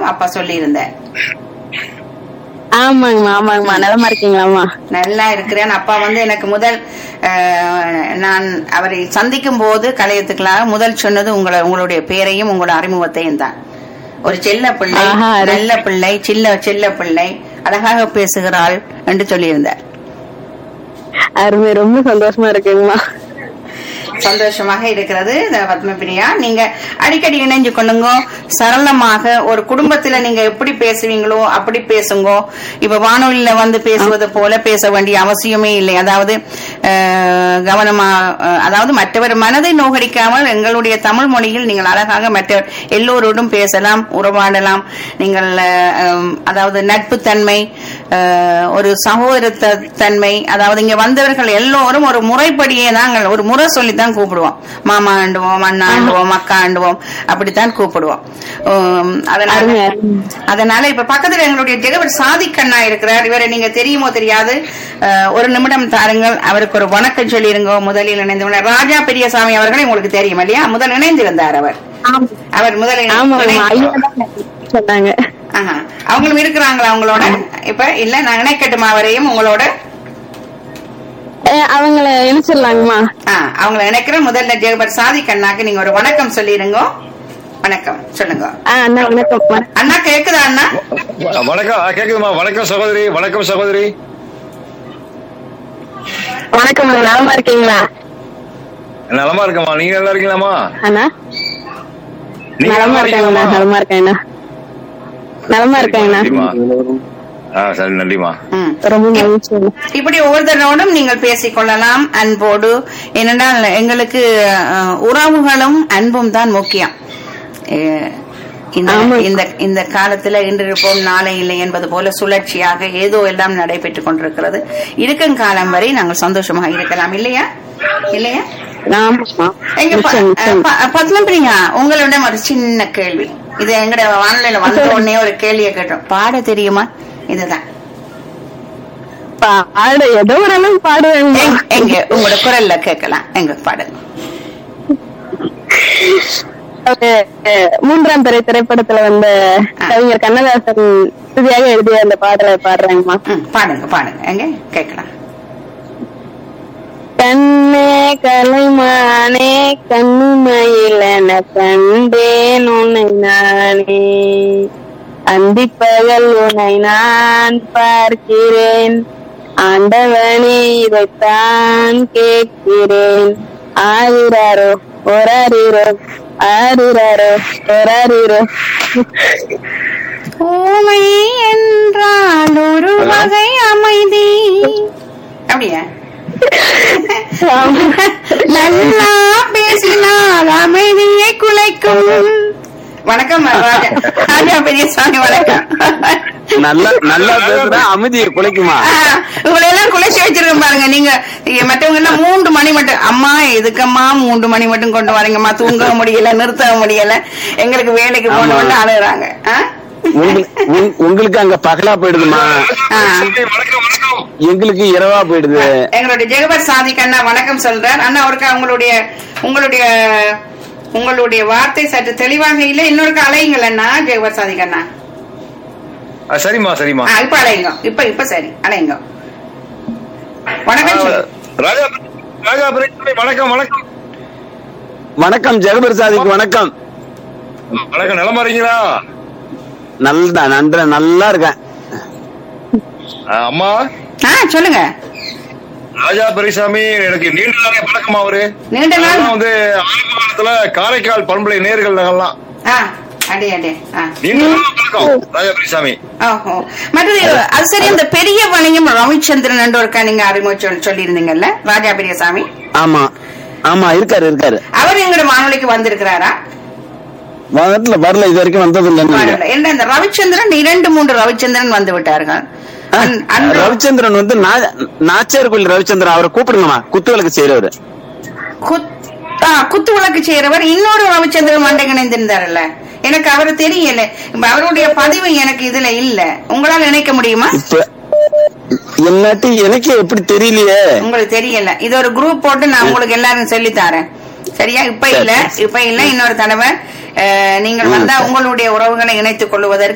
அப்பா சொல்லியிருந்தார் ஆமாங்கம்மா ஆமாங்கம்மா நலமா இருக்கீங்களாம்மா நல்லா இருக்கிறேன் அப்பா வந்து எனக்கு முதல் அஹ், நான் அவரை சந்திக்கும் போது கலையத்துக்களாக முதல் சொன்னது உங்களை உங்களுடைய பேரையும் உங்களோட அறிமுகத்தையும் தான் ஒரு செல்ல பிள்ளை ஆஹா, அது- நல்ல பிள்ளை சில்ல செல்ல பிள்ளை அழகாக பேசுகிறாள் என்று சொல்லியிருந்தார் அருமை ரொம்ப சந்தோஷமா இருக்குங்கம்மா சந்தோஷமாக இருக்கிறது இந்த பத்மபிரியா நீங்க அடிக்கடி இணைஞ்சு கொள்ளுங்க சரளமாக ஒரு குடும்பத்துல நீங்க எப்படி பேசுவீங்களோ அப்படி பேசுங்க இப்ப வானொலியில வந்து பேசுவது போல பேச வேண்டிய அவசியமே இல்லை அதாவது அஹ், கவனமா அஹ், அதாவது மற்றவர் மனதை நோகடிக்காமல் எங்களுடைய தமிழ் மொழியில் நீங்கள் அழகாக மற்றவர் எல்லோரோடும் பேசலாம் உறவாடலாம் நீங்கள் அஹ், அதாவது நட்புத்தன்மை அஹ், ஒரு சகோதரத்த தன்மை அதாவது இங்க வந்தவர்கள் எல்லோரும் ஒரு முறைப்படியே நாங்கள் ஒரு முறை சொல்லித்தான் கூப்பிடுவோம் மாமா ஆண்டுவோம் அண்ணா ஆண்டுவோம் அக்கா ஆண்டுவோம் அப்படித்தான் கூப்பிடுவோம் உம், அதனால அருமை, அருமை. அதனால இப்ப பக்கத்துல எங்களுடைய ஜெகவர் சாதிக்கண்ணா இருக்கிறார் இவரை நீங்க தெரியுமோ தெரியாது அஹ், ஒரு நிமிடம் தாருங்கள் அவருக்கு ஒரு வணக்கம் சொல்லிருங்க முதலில் இணைந்து ராஜா பெரியசாமி அவர்களை உங்களுக்கு தெரியும் இல்லையா முதல் இணைந்திருந்தார் அவர் ஆமா அவர் முதல் இணை- ஆமாங்கம்மா ஐயா இணை- தான் சொன்னாங்க ஆஹா. அவங்களும் இருக்கிறாங்களா உங்களோட இப்ப இல்ல நான் இணைக்கட்டுமா அவரையும் உங்களோட அஹ் அவங்கள இணைச்சிடலாங்கம்மா ஆ, அவங்கள இணைக்கிறேன் முதல்ல ஜெகபர் சாதி கண்ணாக்கு நீங்க ஒரு வணக்கம் சொல்லிருங்க வணக்கம் சொல்லுங்க ஆ அண்ணா வணக்கம் வணக்கம். அண்ணா கேக்குதா அண்ணா வ- வணக்கம் ஆ, கேக்குதுமா வணக்கம் சகோதரி வணக்கம் சகோதரி வணக்கம் அண்ணா நலமா இருக்கீங்களா நலமா இருக்கமா நீங்க நல்லா இருக்கீங்களாமா அண்ணா நீங்க நலமா இருக்காங்கண்ணா நலமா இருக்கேங்கண்ணா நலமா இருக்கேங்கண்ணா நன்றிம்மா. ஆ சரி நன்றிமா ம். ரொம்ப மகிழ்ச்சி அண்ணா. இப்படி ஒவ்வொருத்தரோடும் நீங்கள் பேசிக் கொள்ளலாம் அன்போடு ஏனென்றால் எங்களுக்கு அஹ், உறவுகளும் அன்பும் தான் முக்கியம் அஹ், இந்த ஆமா. இந்த இந்த காலத்துல இன்று இருப்போம் நாளை இல்லை என்பது போல சுழற்சியாக ஏதோ எல்லாம் நடைபெற்றுக் கொண்டிருக்கிறது இருக்கும் காலம் வரை நாங்கள் சந்தோஷமாக இருக்கலாம் இல்லையா இல்லையா ஆமாம்மா எங்க ப- நிச்சயம், நிச்சயம். ப- பத்மபிரியா உங்களிடம் ஒரு சின்ன கேள்வி இது எங்கட வானிலையில வந்த உடனே ஒரு கேள்வியை கேட்டோம் பாட தெரியுமா இதுதான் பாடு ஏதோ ஒரு அளவு பாடுவேங்கம்மா எங்க- எங்க உங்களோட குரல்ல கேட்கலாம் எங்க பாடுங்க ஒரு, அஹ், மூன்றாம் திரை திரைப்படத்துல வந்த கவிஞர் கண்ணதாசன் இறுதியாக எழுதிய அந்த பாடலை பாடுறாங்கம்மா ம், பாடுங்க பாடுங்க எங்க கேட்கலாம் கண்ணே கலைமானே கண்ணுமயிலென கண்டேன் உன்னை நானே அந்திப்பகல் உன்னை நான் பார்க்கிறேன் ஆண்டவனே இதைத்தான் கேட்கிறேன் ஆரிராரோ ஒராரிரோ ஆரிராரோ ஒராரிரோ ஊமை என்றால் ஒரு வகை அமைதி அப்படியா நல்லா பேசினால் அமைதியை குலைக்கும் வணக்கம் ராஜா ராஜா பெரியசாமி வணக்கம் நல்லா நல்லா பேசுறா அமைதியை குலைக்குமா ஆஹ், உங்களை எல்லாம் குலைச்சி வச்சிருக்கேன் பாருங்க நீங்க இங்க மத்தவங்க எல்லாம் மூன்று மணி மட்டும் அம்மா எதுக்கம்மா மூன்று மணி மட்டும் கொண்டு வரீங்கம்மா தூங்க முடியல நிறுத்த முடியல எங்களுக்கு வேலைக்கு ஆமா. போகணும்னு அழுகுறாங்க ஆ? உங்களுக்கு உங்க- உங்களுக்கு அங்க பகலா போயிடுதுமா ஆ. வணக்கம் வணக்கம் எங்களுக்கு இரவா போயிடுது எங்களுடைய ஜெகபர் சாதிக் அண்ணா வணக்கம் சொல்றார் அண்ணா ஒருக்கா உங்களுடைய உங்களுடைய உங்களுடைய வார்த்தை சற்று தெளிவாக இல்லை இன்னொருக்கா அலையுங்கள் அண்ணா ஜெகபர் சாதிக் அண்ணா ஆ, சரிம்மா சரிம்மா ஆ, இப்ப அலையுங்க இப்ப இப்ப சரி அலையுங்க வணக்கம் ஆ, சொல்லு. ராஜா ராஜா பிரியாணி, வணக்கம் வணக்கம் வணக்கம் ஜெகபர்சாதிக்கு வணக்கம் வணக்கம் நலமா இருக்கீங்களா நல்லா நன்ற நல்லா இருக்கேன் ஆ, அம்மா ஆ சொல்லுங்க ராஜா பெரியசாமி எனக்கு நீண்ட நாளே பழக்கமா அவரு நீண்ட நாள் நான்லாம் வந்து ஆரம்ப காலத்துல காரைக்கால் பண்பலை நேர்கள் நகல்லாம் ஆ அடே அடே ஆ நீண்ட நாளா பழக்கம் ராஜா பெரியசாமி ஓஹோ மற்றது அது சரி அந்த பெரிய வணிகம் ரவிச்சந்திரன் என்று ஒருக்கா நீங்க அறிமுகம் சொல்லி இருந்தீங்கல்ல ராஜா பெரியசாமி ஆமா ஆமா இருக்காரு இருக்காரு அவர் எங்களோட வானொலிக்கு வந்திருக்கிறாரா வரல வரல இது வரைக்கும் வந்தது இல்லைன்னு வரல. என்ன இந்த ரவிச்சந்திரன் இரண்டு மூன்று ரவிச்சந்திரன் வந்து விட்டார்கள் அன்- அன்று ரவிச்சந்திரன் வந்து நா- நாச்சியார் கோயில் ரவிச்சந்திரன் அவரை கூப்பிடுங்கம்மா குத்து விளக்கு செய்யறவரு குத்- ஆ, குத்து விளக்கு செய்யறவர் இன்னொரு ரவிச்சந்திரன் மண்டை இணைந்திருந்தாருல்ல எனக்கு அவர் தெரியல இப்ப அவருடைய பதிவு எனக்கு இதுல இல்ல உங்களால இணைக்க முடியுமா இப்ப என்னாட்டி எனக்கு எப்படி தெரியலையே உங்களுக்கு தெரியல இது ஒரு குரூப் போட்டு நான் உங்களுக்கு எல்லாரும் சொல்லி தரேன் சரியா இப்ப இல்ல இப்ப இல்ல இன்னொரு தடவை அஹ், நீங்கள் வந்தா உங்களுடைய உறவுகளை இணைத்துக் கொள்வதற்கு